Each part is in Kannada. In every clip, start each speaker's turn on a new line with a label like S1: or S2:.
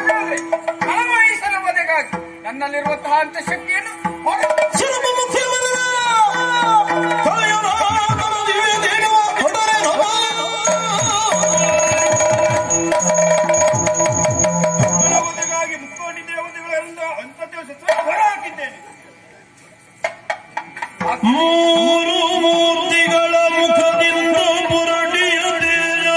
S1: ಹಾಗಾದ್ರೆ ಕಾಮೈಸನ ವಧೆಗಾಗಿ ನನ್ನಲ್ಲಿರುವಂತಹ ಅಂತ ಶಕ್ತಿಯನ್ನು ಹೊರ-
S2: ವಧೆಗಾಗಿ ಮುಕ್ಕೋಟಿ ದೇವತೆಗಳಿಂದ ಅಂಥದ್ದು ಶಸ್ತ್ರ ಹೊರ ಹಾಕಿದ್ದೇನೆ
S3: ಮೂರು ಮೂರ್ತಿಗಳ ಮುಖದಿಂದ ಪುರಡಿಯ ತೇಜ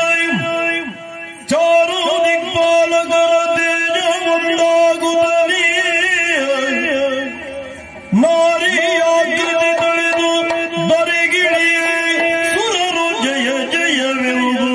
S3: ಚಾರು ದಿಕ್ಪಾಲಕರ ತೇಜ ಒಂದಾಗುತ್ತಲೇ ನಾರಿಯಾಕೃತಿ ತೊಳೆದು ಬರೆಗಿಳಿಯೇ ಸುರರು ಜಯ ಜಯವೆಂದು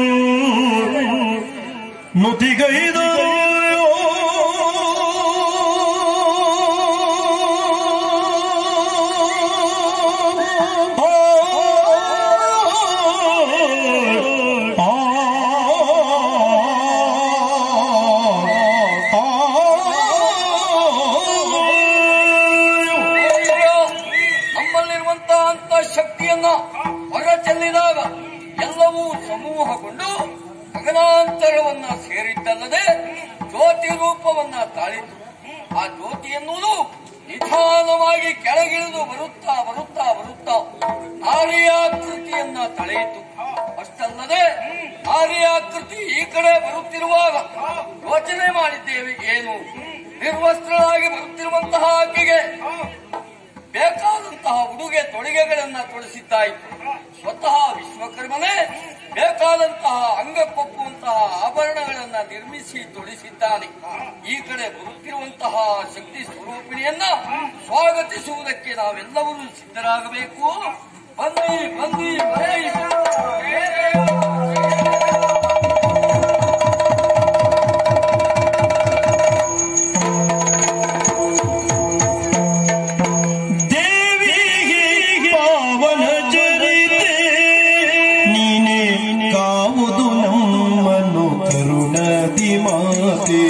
S4: ಅಯ್ಯೋ, ನಮ್ಮಲ್ಲಿರುವಂತಹ ಅಂತ ಶಕ್ತಿಯನ್ನ ಹೊರ ಚೆಲ್ಲಿದಾಗ ಎಲ್ಲವೂ ಸಮೂಹಗೊಂಡು ಗಗನಾಂತರವನ್ನ ಸೇರಿದ್ದಲ್ಲದೆ ಜ್ಯೋತಿ ರೂಪವನ್ನ ತಾಳಿತು ಆ ಜ್ಯೋತಿ ಎನ್ನುವುದು ನಿಧಾನವಾಗಿ ಕೆಳಗಿಳಿದು ಬರುತ್ತಾ ಬರುತ್ತಾ ಬರುತ್ತಾ ನಾರಿಯಾಕೃತಿಯನ್ನ ತಳೆಯಿತು ಅಷ್ಟಲ್ಲದೆ ನಾರಿಯಾಕೃತಿ ಈ ಕಡೆ ಬರುತ್ತಿರುವಾಗ ಯೋಚನೆ ಮಾಡಿದ್ದೇವೆ ಏನು ನಿರ್ವಸ್ತ್ರರಾಗಿ ಬರುತ್ತಿರುವಂತಹ ಆಕೆಗೆ ಬೇಕಾದಂತಹ ಉಡುಗೆ ತೊಡುಗೆಗಳನ್ನ ತೊಡಿಸಿದ್ದಾಯಿತು ಸ್ವತಃ ವಿಶ್ವಕರ್ಮನೇ ಬೇಕಾದಂತಹ ಅಂಗಕ್ಕೊಪ್ಪುವಂತಹ ಆಭರಣಗಳನ್ನ ನಿರ್ಮಿಸಿ ತೊಡಿಸಿದ್ದಾನೆ ಈ ಕಡೆ ಬರುತ್ತಿರುವಂತಹ ಶಕ್ತಿ ಸ್ವರೂಪಿಣಿಯನ್ನ ಸ್ವಾಗತಿಸುವುದಕ್ಕೆ ನಾವೆಲ್ಲರೂ ಸಿದ್ಧರಾಗಬೇಕು ಬನ್ನಿ ಬನ್ನಿ ಬನ್ನಿ
S3: ದೇವಿಗೆ ಪಾವನ ಚರಿತೆ ನೀನೇ ಕಾವುದು ನಮ್ಮನ್ನು ಕರುಣದಿ ಮಾತೆ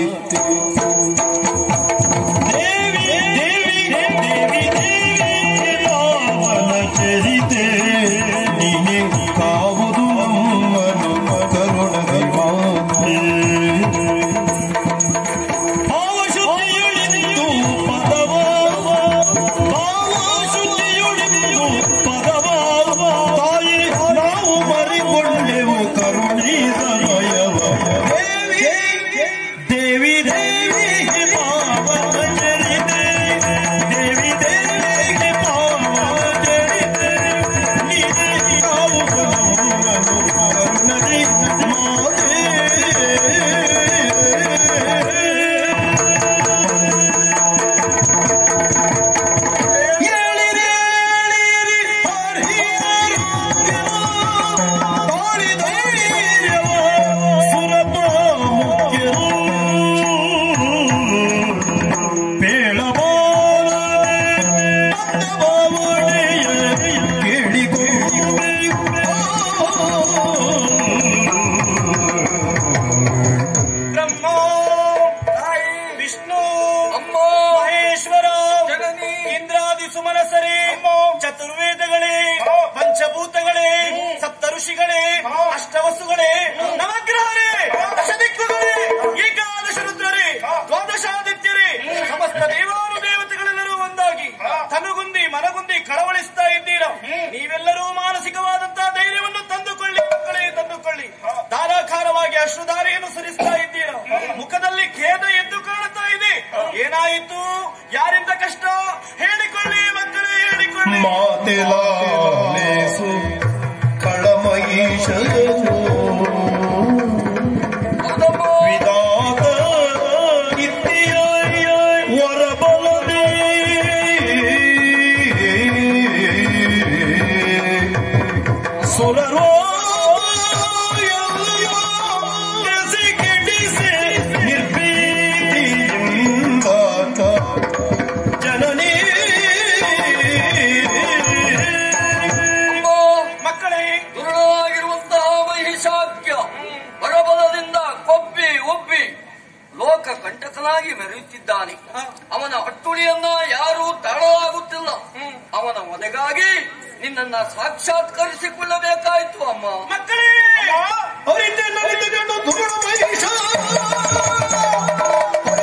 S3: ದೇವಿ ದೇವಿ ದೇವಿ ದೇವಿ ಪಾವನ ಚರಿತೆ ನೀನೇ ಕಾವುದು ನಮ್ಮನ್ನು ಕರುಣದಿ ಮಾತೆ ಭಾವಶುದ್ಧಿಯುಳಿದು ಪದವಾವ ಭಾವಶುದ್ಧಿಯುಳಿದು ಪದವಾವ ತಾಯಿ ನಾವು ಮರಿಕೊಂಡೆವು ಕರುಣಿ ಸಮಯವ ದೇವಿ ದೇವಿ ಪಾವನ ಚರಿತೆ ದೇವಿ ದೇವಿ ಪಾವನ ಚರಿತೆ ನೀನೇ ನಾವು ಕರುಣದಿ ಮಾತೆ ಏಳಿರಿ ಏಳಿರಿ ಹರಿಹರ ತಾಳಿದೈರ್ಯವ ಸುರಪ ಮುಖ್ಯರು ಪೇಳಬಾರದೆ ಪಟ್ಟಬಾವಡೆಯ
S2: ಬ್ರಹ್ಮ ವಿಷ್ಣು
S4: ಅಮ್ಮ
S2: ಮಹೇಶ್ವರ
S4: ಜಗನಿ
S2: ಇಂದ್ರಾದಿ ಸುಮನಸರೇ ಚತುರ್ವೇದಗಳೇ ಪಂಚಭೂತಗಳೇ ಸಪ್ತ ಋಷಿಗಳೇ ಅಷ್ಟವಸುಗಳೇ ನವಗ್ರಹರೇ ದಶದಿಕ್ಕುಗಳೇ ಏಕಾದಶ ರುದ್ರರೇ ದ್ವಾದಶಾದಿತ್ಯರೇ ಸಮಸ್ತ ದೇವಾನು ದೇವತೆಗಳೆಲ್ಲರೂ ಒಂದಾಗಿ ತನುಗುಂದಿ ಮನಗುಂದಿ ಕಳವಳಿಸ್ತಾ ಇದ್ದೀರಾ ನೀವೆಲ್ಲರೂ ಮಾನಸಿಕವಾದಂತಹ ಧೈರ್ಯವನ್ನು ತಂದುಕೊಳ್ಳಿ ಮಕ್ಕಳೇ ತಂದುಕೊಳ್ಳಿ ಧಾರಾಕಾರವಾಗಿ ಅಶ್ರುಧಾರೆಯನ್ನು ಸುರಿಸ್ತಾ ಇದ್ದೀರಾ ಮುಖದಲ್ಲಿ ಖೇದ ಎದ್ದು ಕಾಣುತ್ತಾ ಇದೆ ಏನಾಯಿತು ಯಾರಿಂದ ಕಷ್ಟ ಹೇಳಿಕೊಳ್ಳಿ ಮಕ್ಕಳೇ ಹೇಳಿಕೊಳ್ಳಿ
S3: ಮಾತೆಲಾಲೇಸು ಕಳಮಯೀಶನು
S4: ಹೌದಮ್ಮ
S3: ವಿಧಾತ ಇತ್ಯ ವರಬಲದೇ ಸುರರೋ ನಿರ್ಭೀತಿಯಿಂದ ಜನನೀ
S4: ಅಮ್ಮ
S2: ಮಕ್ಕಳೇ
S4: ದುರುಳಾಗಿರುವಂತಹ ಮಹಿಷಾಕ್ಯ ಹೊರಬಲದಿಂದ ಕೊಬ್ಬಿ ಉಬ್ಬಿ ಲೋಕ ಕಂಟಕನಾಗಿ ಮೆರೆಯುತ್ತಿದ್ದಾನೆ ಅವನ ಅಟ್ಟುಳಿಯನ್ನ ಯಾರೂ ತಾಳಲಾಗುತ್ತಿಲ್ಲ ಅವನ ಒದೆಗಾಗಿ ನಿನ್ನನ್ನ ಸಾಕ್ಷಾತ್ಕರಿಸಿಕೊಳ್ಳಬೇಕಾಯಿತು ಅಮ್ಮ
S2: ಮಕ್ಕಳೇ
S3: ಅರಿತೆ ನಲಿತುಕೊಂಡು ದುರುಳ ಮಹಿಷ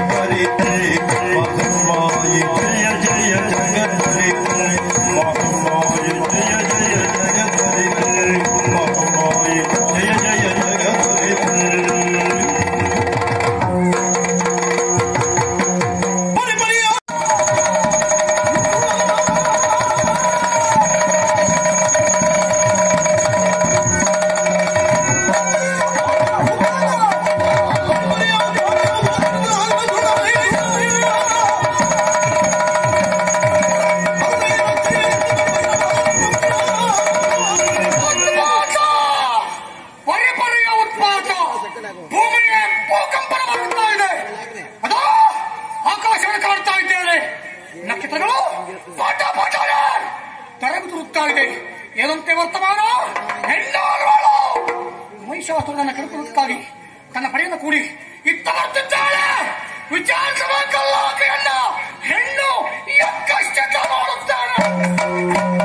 S1: ವರ್ತಮಾನ ಹೆಣ್ಣೋರ್ವಳು ಮಹಿಷಾಸುರನನ್ನ ಕರೆದುಕೊಳ್ಳುತ್ತಾಗಿ ತನ್ನ ಪಡೆಯನ್ನು ಕೂಡಿ ಇತ್ತ ಬರ್ತಿದ್ದಾಳೆ ವಿಚಾರಿಸಬೇಕಲ್ಲ ಆಕೆಯನ್ನ ಹೆಣ್ಣು ಎಕ್ಕಷ್ಟ ಮಾಡುತ್ತಾನೆ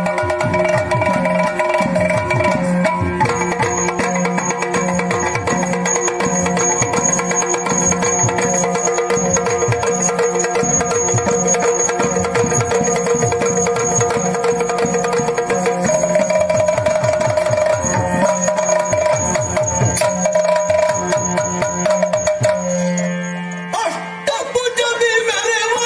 S3: ಅಷ್ಟಭುಜದಿ ಮೆರೆವ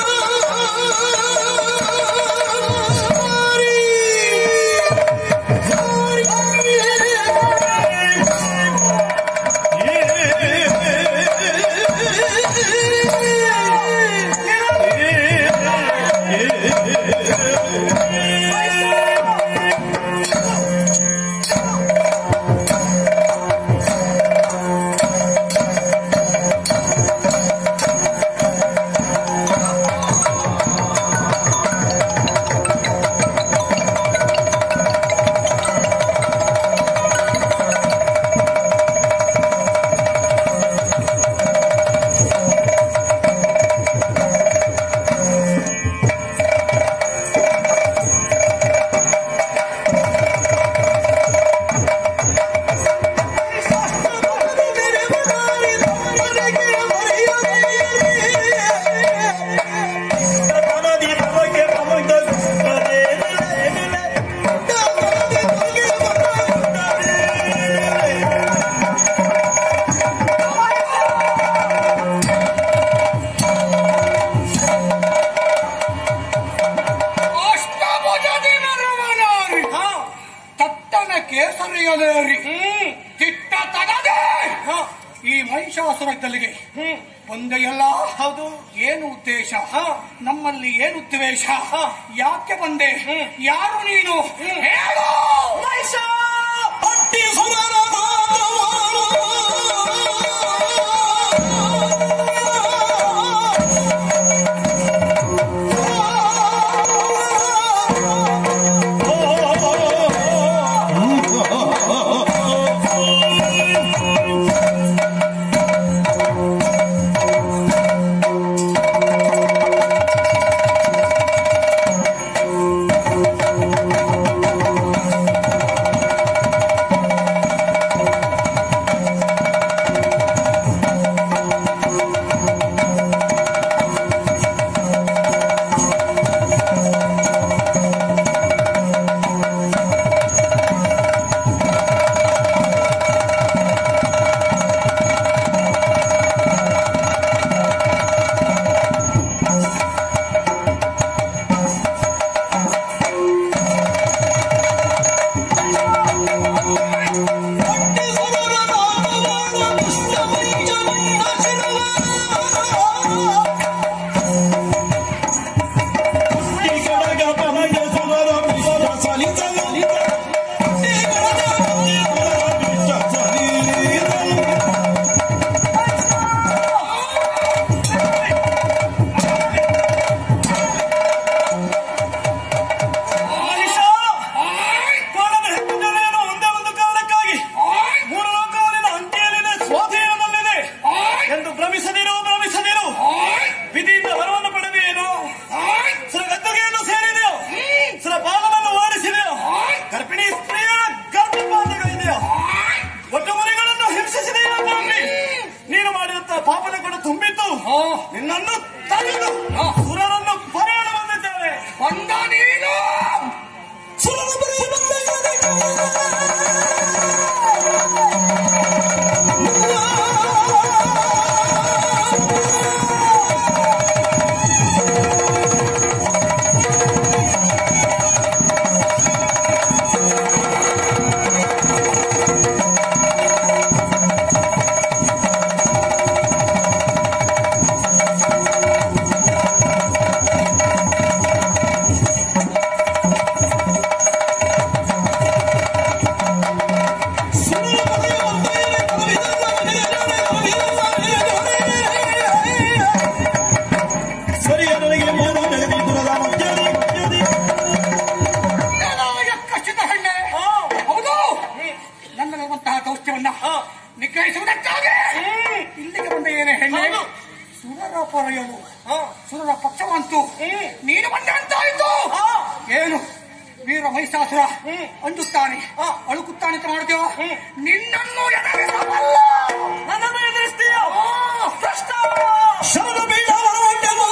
S1: ಅಷ್ಟಭುಜದಿ ಮೆರವನಾರಿ ತಟ್ಟನ ಕೇಸರಿಯಲೇರಿ ತಿಟ್ಟ ತನದೆ ಈ ಮಹಿಷಾಸುರ ಗಲ್ಲಿಗೆ ಬಂದೆಯಲ್ಲ ಹೌದು ಏನು ಉದ್ದೇಶ ನಮ್ಮಲ್ಲಿ ಏನು ಉದ್ದೇಶ ಯಾಕೆ ಬಂದೆ ಯಾರು ನೀನು ಹೇಳು
S2: ಒಂದೇ ಒಂದು ಕಾರಣಕ್ಕಾಗಿ ಮೂರು ಲೋಕವಲ್ಲಿನ ಅಂತ್ಯದಲ್ಲಿದೆ ಸ್ವಾಧೀನದಲ್ಲಿದೆ ಎಂದು ಭ್ರಮಿಸದಿರು ಭ್ರಮಿಸದಿರು ವಿಧಿಯಿಂದ ವರವನ್ನು ಪಡೆದೇನು ಸರ ಗದ್ದುಗೆಯನ್ನು ಸೇರಿದೆಯೋ ಸರ ಬಾಲವನ್ನು ಓಡಿಸಿದೆಯೋ ಗರ್ಭಿಣಿ ಸ್ತ್ರೀಯರ ಗರ್ಭಪಾತಗಳಿದೆಯೋ ಒಟ್ಟು ಮನೆಗಳನ್ನು ಹಿಂಸಿಸಿದೆಯೋ ನಂಬಿ ನೀನು ಮಾಡಿರುತ್ತ ಪಾಪದ ಕೂಡ ತುಂಬಿತ್ತು ನಿನ್ನನ್ನು ತಡೆದು ಸುರರನ್ನು ಪರಾಣ ಬಂದಿದ್ದೇವೆ
S1: ಬಂದ ನೀನು
S3: ಿ
S1: ಪರಪರೆಯಲು ಸುರರ ಪಕ್ಷವಂತು ನೀನು ಬಂದೆ ಅಂತಾಯಿತು ಏನು ವೀರ ಮಹಿಷಾಸುರ ಅಂಜುತ್ತಾನೆ ಅಳುಕುತ್ತಾನೆ ಅಂತ ಮಾಡ್ತೇವ ನಿನ್ನನ್ನು ಎದುರಿಸಬಲ್ಲ
S3: ನನ್ನನ್ನು ಎದುರಿಸ್ತೀಯ
S1: ಭ್ರಷ್ಟ!
S3: ಶರಣ ಬೀಳವರೊಡ್ಡೆವು.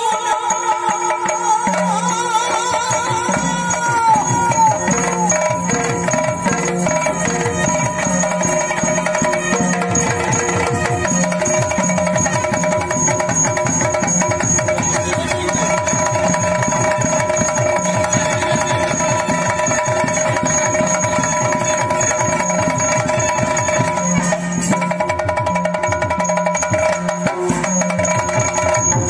S1: ಆ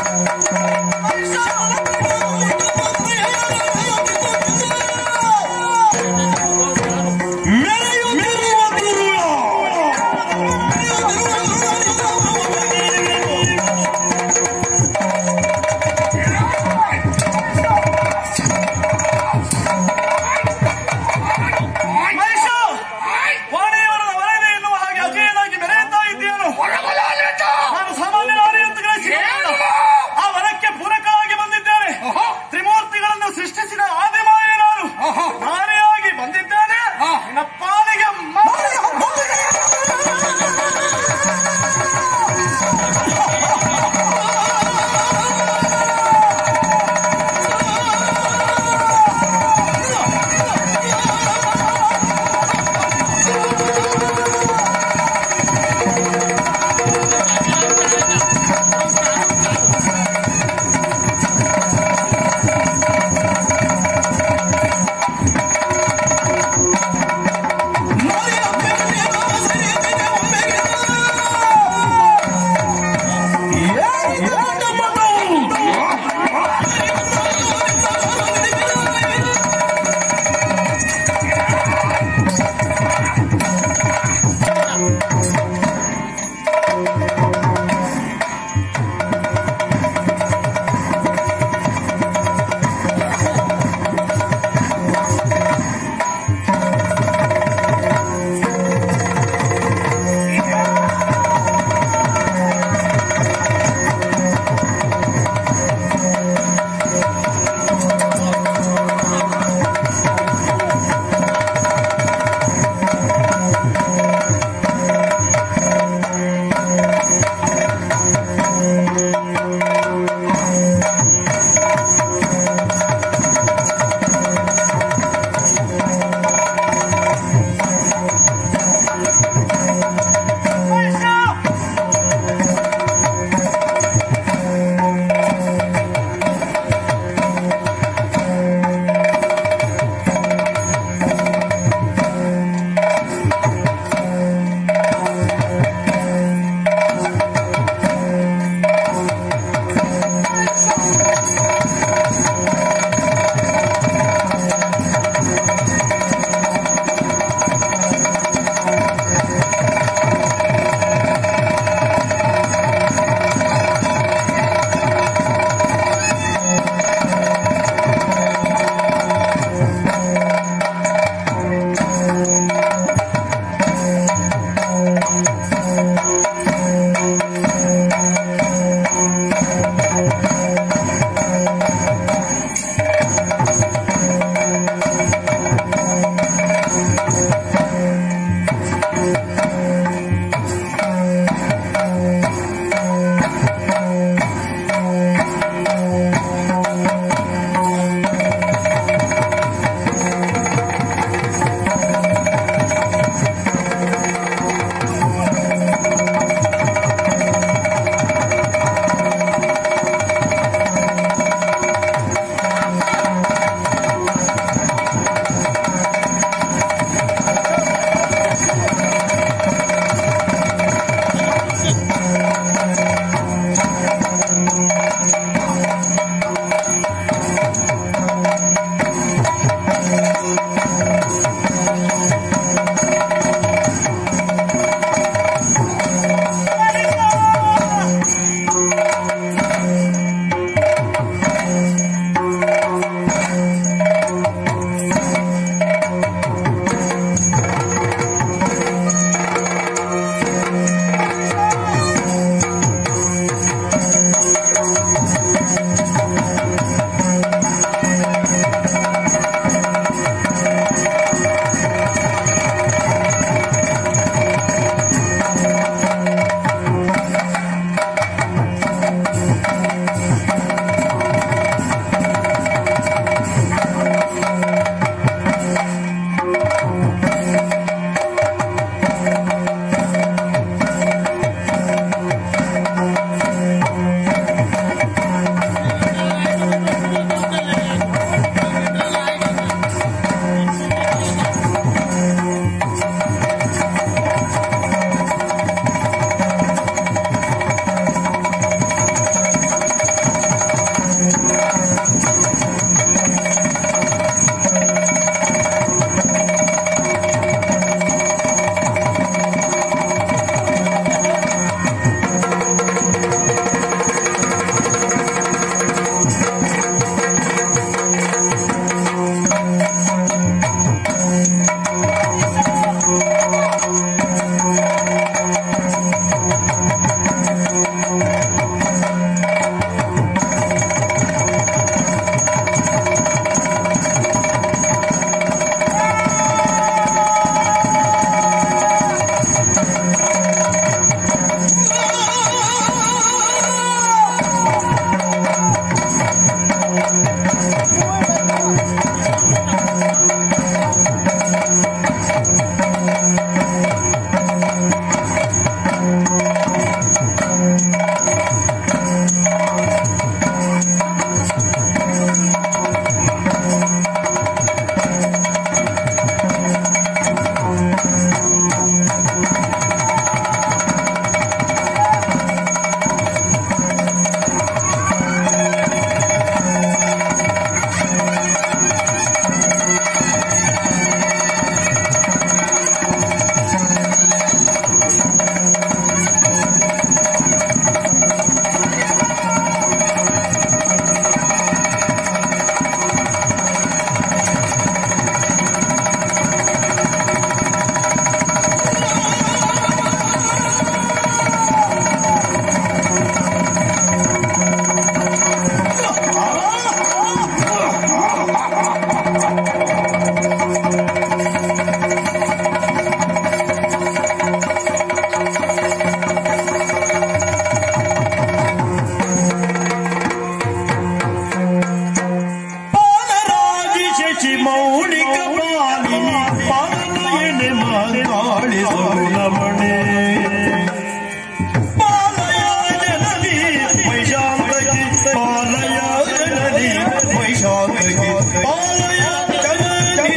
S3: ಜನನಿ ಪಾಲಯ ಜನನಿ ಮಹಿಷಾಸುರಕ್ಕೆ ಪಾಲಯ ಜನನಿ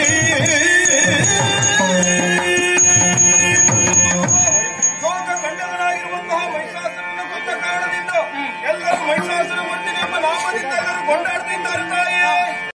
S2: ಲೋಕ ಖಂಡನಾಗಿರುವಂತಹ ಮಹಿಷಾಸುರನ ಕೊಂದ ಕಾರಣದಿಂದ ಎಲ್ಲರೂ ಮಹಿಷಾಸುರ ಮರ್ದಿನಿ ಎಂಬ ನಾಮದಿಂದ ಎಲ್ಲರೂ ಕೊಂಡಾಡ್ತಿದ್ದಾರೆ ತಾಯಿ